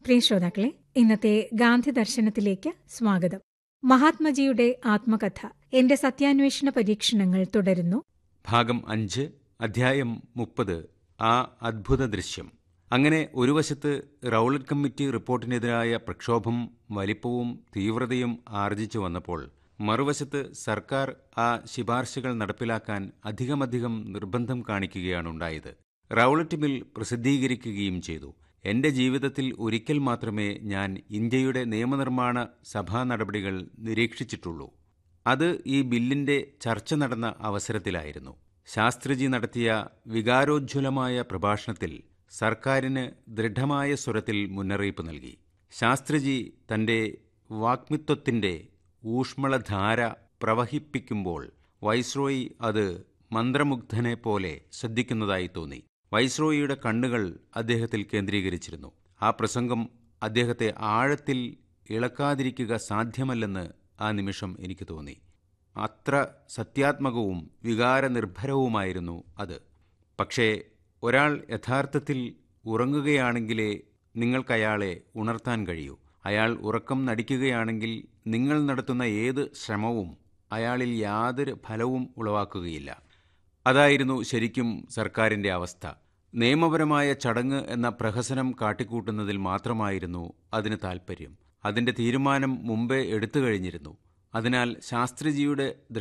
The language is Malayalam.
പ്രിയ ശ്രോതാക്കളെ ഇന്നത്തെ ഗാന്ധി ദർശനത്തിലേക്ക് സ്വാഗതം മഹാത്മജിയുടെ ആത്മകഥ എന്റെ സത്യാന്വേഷണ പരീക്ഷണങ്ങൾ തുടരുന്നു ഭാഗം അഞ്ച് അധ്യായം മുപ്പത് ആ അദ്ഭുത ദൃശ്യം അങ്ങനെ ഒരു വശത്ത് റൗളറ്റ് കമ്മിറ്റി റിപ്പോർട്ടിനെതിരായ പ്രക്ഷോഭം വലിപ്പവും തീവ്രതയും ആർജിച്ചു വന്നപ്പോൾ മറുവശത്ത് സർക്കാർ ആ ശിപാർശകൾ നടപ്പിലാക്കാൻ അധികമധികം നിർബന്ധം കാണിക്കുകയാണുണ്ടായത് റൗളറ്റ് ബിൽ പ്രസിദ്ധീകരിക്കുകയും ചെയ്തു എന്റെ ജീവിതത്തിൽ ഒരിക്കൽ മാത്രമേ ഞാൻ ഇന്ത്യയുടെ നിയമനിർമ്മാണ സഭാ നടപടികൾ നിരീക്ഷിച്ചിട്ടുള്ളൂ അത് ഈ ബില്ലിന്റെ ചർച്ച നടന്ന അവസരത്തിലായിരുന്നു ശാസ്ത്രിജി നടത്തിയ വികാരോജ്വലമായ പ്രഭാഷണത്തിൽ സർക്കാരിന് ദൃഢമായ സ്വരത്തിൽ മുന്നറിയിപ്പ് നൽകി ശാസ്ത്രിജി തന്റെ വാഗ്മിത്വത്തിന്റെ ഊഷ്മളധാര പ്രവഹിപ്പിക്കുമ്പോൾ വൈസ്രോയി അത് മന്ത്രമുഗ്ധനെ പോലെ ശ്രദ്ധിക്കുന്നതായി തോന്നി വൈസ്രോയിയുടെ കണ്ണുകൾ അദ്ദേഹത്തിൽ കേന്ദ്രീകരിച്ചിരുന്നു ആ പ്രസംഗം അദ്ദേഹത്തെ ആഴത്തിൽ ഇളക്കാതിരിക്കുക സാധ്യമല്ലെന്ന് ആ നിമിഷം എനിക്ക് തോന്നി അത്ര സത്യാത്മകവും വികാരനിർഭരവുമായിരുന്നു അത് പക്ഷേ ഒരാൾ യഥാർത്ഥത്തിൽ ഉറങ്ങുകയാണെങ്കിലേ നിങ്ങൾക്കയാളെ ഉണർത്താൻ കഴിയൂ അയാൾ ഉറക്കം നടിക്കുകയാണെങ്കിൽ നിങ്ങൾ നടത്തുന്ന ഏത് ശ്രമവും അയാളിൽ യാതൊരു ഫലവും ഉളവാക്കുകയില്ല അതായിരുന്നു ശരിക്കും സർക്കാരിൻ്റെ അവസ്ഥ നിയമപരമായ ചടങ്ങ് എന്ന പ്രഹസനം കാട്ടിക്കൂട്ടുന്നതിൽ മാത്രമായിരുന്നു അതിന് താൽപ്പര്യം അതിൻ്റെ തീരുമാനം മുമ്പേ എടുത്തു കഴിഞ്ഞിരുന്നു അതിനാൽ ശാസ്ത്രിജിയുടെ